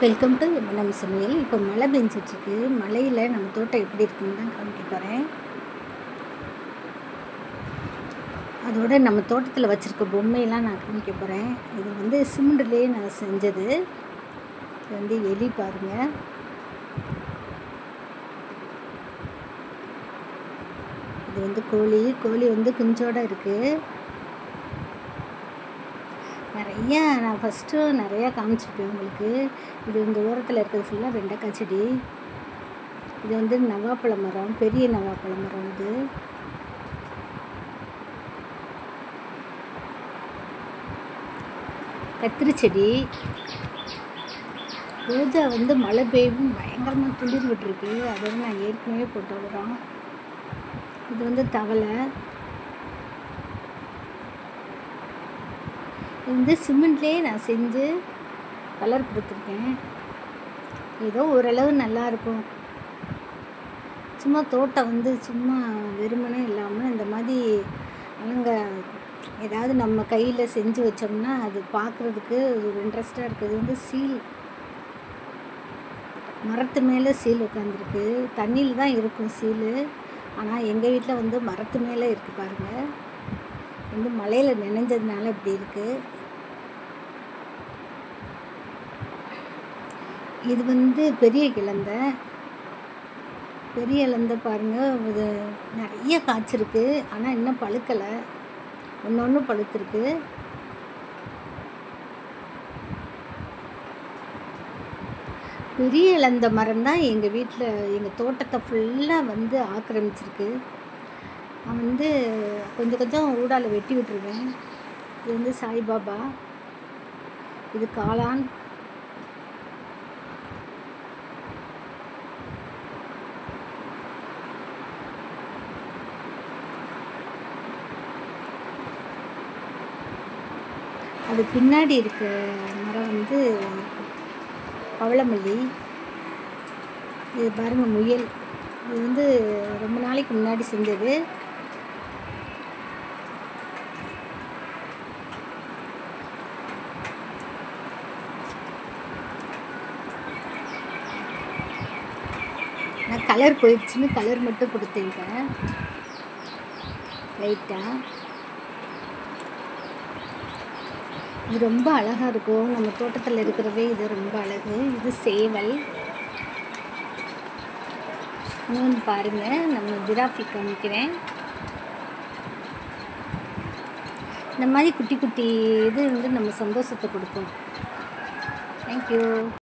welcome to நம்ம சமையல் இப்போ மழை பெஞ்சிட்ருக்கு மழையில் நம்ம தோட்டம் எப்படி இருக்குன்னு தான் காமிக்க போகிறேன் அதோட நம்ம தோட்டத்தில் வச்சுருக்க பொம்மையெல்லாம் நான் காமிக்க போகிறேன் இது வந்து சிமெண்ட்லேயே நான் செஞ்சது இது வந்து எலி பாருங்கள் இது வந்து கோழி கோழி வந்து குஞ்சோட இருக்குது நிறையா நான் ஃபஸ்ட்டு நிறையா காமிச்சிருப்பேன் உங்களுக்கு இது இந்த ஓரத்தில் இருக்கிறது ஃபுல்லாக வெண்டைக்காய் செடி இது வந்து நவாப்பழ மரம் பெரிய நவாப்பழ மரம் இது கத்திரி செடி ரோஜா வந்து மழை பெய்யும் பயங்கரமாக துளிர் விட்டுருக்கு அதோட நான் ஏற்கனவே போட்ட உரம் இது வந்து தவளை இது வந்து சிமெண்ட்லேயே நான் செஞ்சு கலர் கொடுத்துருக்கேன் ஏதோ ஓரளவு நல்லா இருக்கும் சும்மா தோட்டம் வந்து சும்மா வெறுமனே இல்லாமல் இந்த மாதிரி அலங்க ஏதாவது நம்ம கையில் செஞ்சு வச்சோம்னா அது பார்க்குறதுக்கு ஒரு இன்ட்ரெஸ்டாக இருக்குது வந்து சீல் மரத்து மேலே சீல் உட்காந்துருக்கு தண்ணியில் தான் இருக்கும் சீலு ஆனால் எங்கள் வீட்டில் வந்து மரத்து மேலே இருக்குது பாருங்கள் வந்து மழையில் நினைஞ்சதுனால இப்படி இருக்குது இது வந்து பெரிய கிழந்த பெரிய இழந்த பாருங்கள் இது நிறைய காய்ச்சிருக்கு ஆனால் இன்னும் பழுக்கலை ஒன்று ஒன்று பழுத்திருக்கு பெரிய இழந்த மரம் தான் எங்கள் வீட்டில் எங்கள் தோட்டத்தை ஃபுல்லாக வந்து ஆக்கிரமிச்சிருக்கு நான் வந்து கொஞ்சம் கொஞ்சம் ஊடால வெட்டி விட்டுருவேன் இது வந்து சாய்பாபா இது காளான் அது பின்னாடி இருக்க மரம் வந்து பவளமல்லி இது பாருங்கள் முயல் இது வந்து ரொம்ப நாளைக்கு முன்னாடி செஞ்சது நான் கலர் போயிடுச்சுன்னு கலர் மட்டும் கொடுத்தேங்க லைட்டாக இது ரொம்ப அழகாக இருக்கும் நம்ம தோட்டத்தில் இருக்கிறதே இது ரொம்ப அழகு இது சேவல் இன்னொன்று பாருங்கள் நம்ம ஜிராஃபி காமிக்கிறேன் இந்த மாதிரி குட்டி குட்டி இது வந்து நம்ம சந்தோஷத்தை கொடுக்கும் தேங்க்யூ